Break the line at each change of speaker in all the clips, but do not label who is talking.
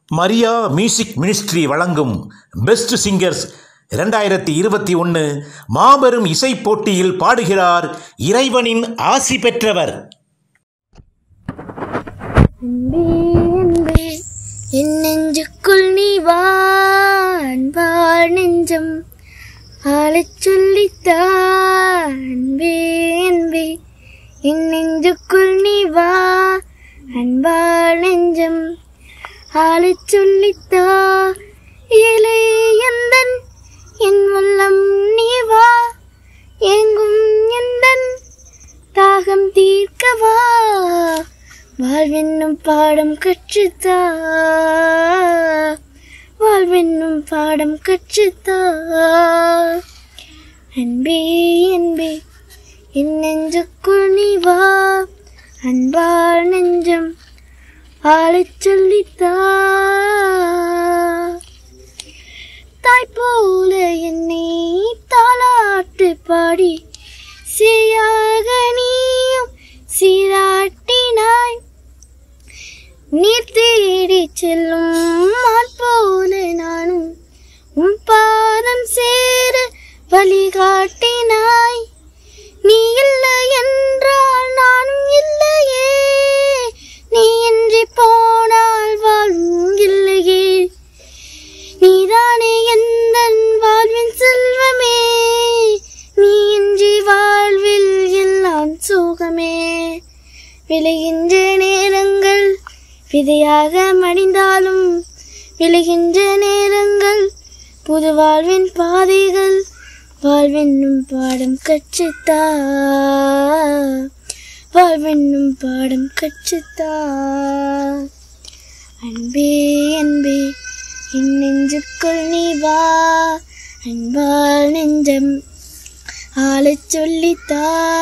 Maria music ministry வழங்கும் best singers இரண்டாயிரத்தி இருபத்தி ஒன்று மாபெரும் இசைப் போட்டியில் பாடுகிறார் இறைவனின் ஆசி பெற்றவர்
அன்பே அன்பே என் நெஞ்சுக்குள் நீ வா அன்பார் நெஞ்சம் ஆளச் சொல்லித்தா அன்பே அன்பே என் நெஞ்சுக்குள் நீ வா அன்பார் நெஞ்சம் ஆளச் சொல்லித்தா ஏழை எந்தன் என் உள்ளம் நீ வா எங்கும் எந்தன் தாகம் தீர்க்கவா வாழ்வென்னும் பாடம் கற்றுத்தா வாழ்வென்னும் பாடம் கற்றுத்தா அன்பே அன்பே என் நெஞ்சுக்குள் நீ வா அன்பார் நெஞ்சம் ஆளச் சொல்லித்தா தாய் போல என்னை தாளாட்டு பாடி சீயாக நீயும் சீராட்டினாய் நீர் தேடி செல்லும் மான் போல நானும் உன் பாதம் சேர வழிகாட்டினாய் நீ இல்லை என்றால் நானும் இல்லையே நீ இன்றி போனால் வாழும் இல்லையே நீதானே எந்தன் வாழ்வின் செல்வமே நீ இன்றி வாழ்வில் எல்லாம் சோகமே விளைகின்ற நேரங்கள் விதையாக மடிந்தாலும் விளைகின்ற நேரங்கள் புது வாழ்வின் பாதைகள் வாழ்வென்னும் பாடம் கற்றுத்தா வாழ்வென்னும் பாடம் கற்றுத்தா அன்பே அன்பே என் நெஞ்சுக்குள் நீ வா அன்பால் நெஞ்சம் ஆளச் சொல்லித்தா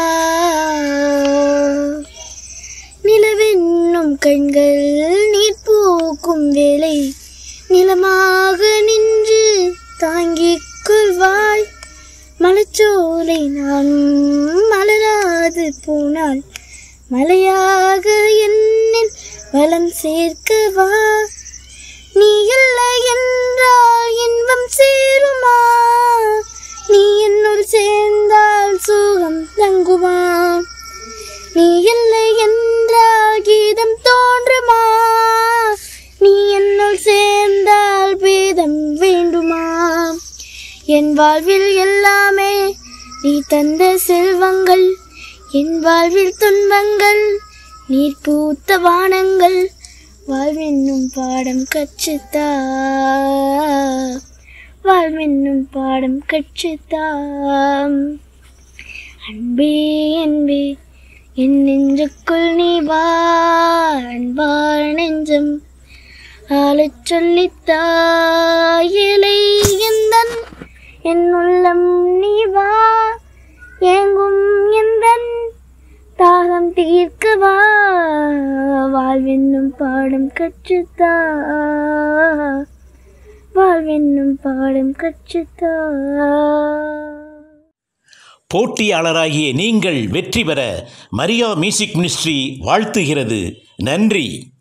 நிலவென்னும் கண்கள் நீர் பூக்கும் வேளை நிலமாக நின்று தாங்கிக் கொள்வாய் மலச்சோலை நான் மலராது போனால் மலையாக என்னில் வளம் சேர்க்கவா நீ இல்லை என்றால் இன்பம் சேருமா நீ என்னுள் சேர்ந்தால் சுகம் தங்குமா நீ இல்லை என்றால் கீதம் தோன்றுமா நீ என்னுள் சேர்ந்தால் பேதம் வேண்டுமா என் வாழ்வில் எல்லாமே நீ தந்த செல்வங்கள் என் வாழ்வில் துன்பங்கள் நீர் பூத்த வானங்கள் வாழ்வென்னும் பாடம் கற்றுத்தா வாழ்வென்னும் பாடம் கற்றுத்தா அன்பே அன்பே என் நெஞ்சுக்குள் நீ வா அன்பார் நெஞ்சம் ஆளச் சொல்லித்தா இலை எந்தன் என் உள்ளம் நீ வா ஏங்கும் எந்தன் தாகம் தீர்க்கவா வாழ்வென்னும் பாடம் கற்றுத்தா வாழ்வென்னும் பாடம் கற்றுத்தா
போட்டியாளராகிய நீங்கள் வெற்றி பெற மரியா மியூசிக் மினிஸ்ட்ரி வாழ்த்துகிறது நன்றி